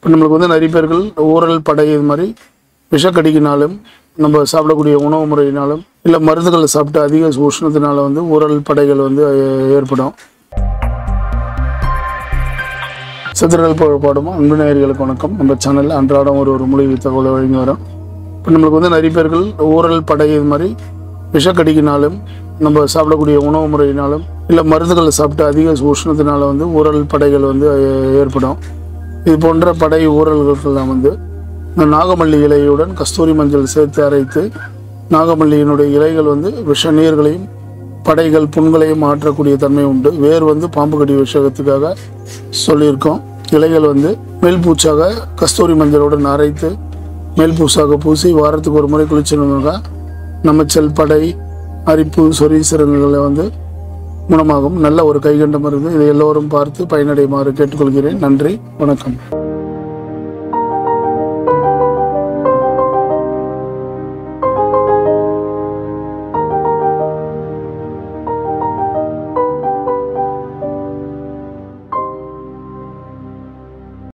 இப்போ நம்மளுக்கு வந்து நிறைய பேர்கள் ஊரல் படை இது மாதிரி விஷக்கடிக்கினாலும் நம்ம சாப்பிடக்கூடிய உணவு முறையினாலும் இல்லை மருந்துகளை சாப்பிட்டு அதிக உஷ்ணத்தினால வந்து ஊரல் படைகள் வந்து அஹ், ஏற்படும் சித்தர்கள் புகழ்பாடும் அன்பு நேயர்களுக்கு வணக்கம் நம்ம சேனலில் அன்றாடம் ஒரு ஒரு மூலிகை தகவலை வழங்கி வரோம் இப்போ நம்மளுக்கு வந்து நிறைய பேர்கள் ஊரல் படை இது மாதிரி விஷக்கடிக்கினாலும் நம்ம சாப்பிடக்கூடிய உணவு முறையினாலும் இல்லை மருந்துகளை சாப்பிட்டு அதிக உஷ்ணத்தினால வந்து ஊரல் படைகள் வந்து அஹ், ஏற்படும் இது போன்ற படை ஊரல்களுக்கெல்லாம் வந்து இந்த நாகமல்லி இலையுடன் கஸ்தூரி மஞ்சள் சேர்த்து அரைத்து நாகமல்லியினுடைய இலைகள் வந்து விஷ நீர்களையும் படைகள் புண்களையும் மாற்றக்கூடிய தன்மை உண்டு வேர் வந்து பாம்பு கடி விஷயத்துக்காக சொல்லியிருக்கோம் இலைகள் வந்து மேல் பூச்சாக கஸ்தூரி மஞ்சளுடன் அரைத்து மேல் பூசாக பூசி வாரத்துக்கு ஒரு முறை குளிச்சிருந்தாங்க நமச்சல் படை அரிப்பு சொறி சிறங்குகளை வந்து குணமாகும் நல்ல ஒரு கைகண்ட மருந்து இதை எல்லோரும் பார்த்து பயனடையுமாறு கேட்டுக்கொள்கிறேன் நன்றி வணக்கம்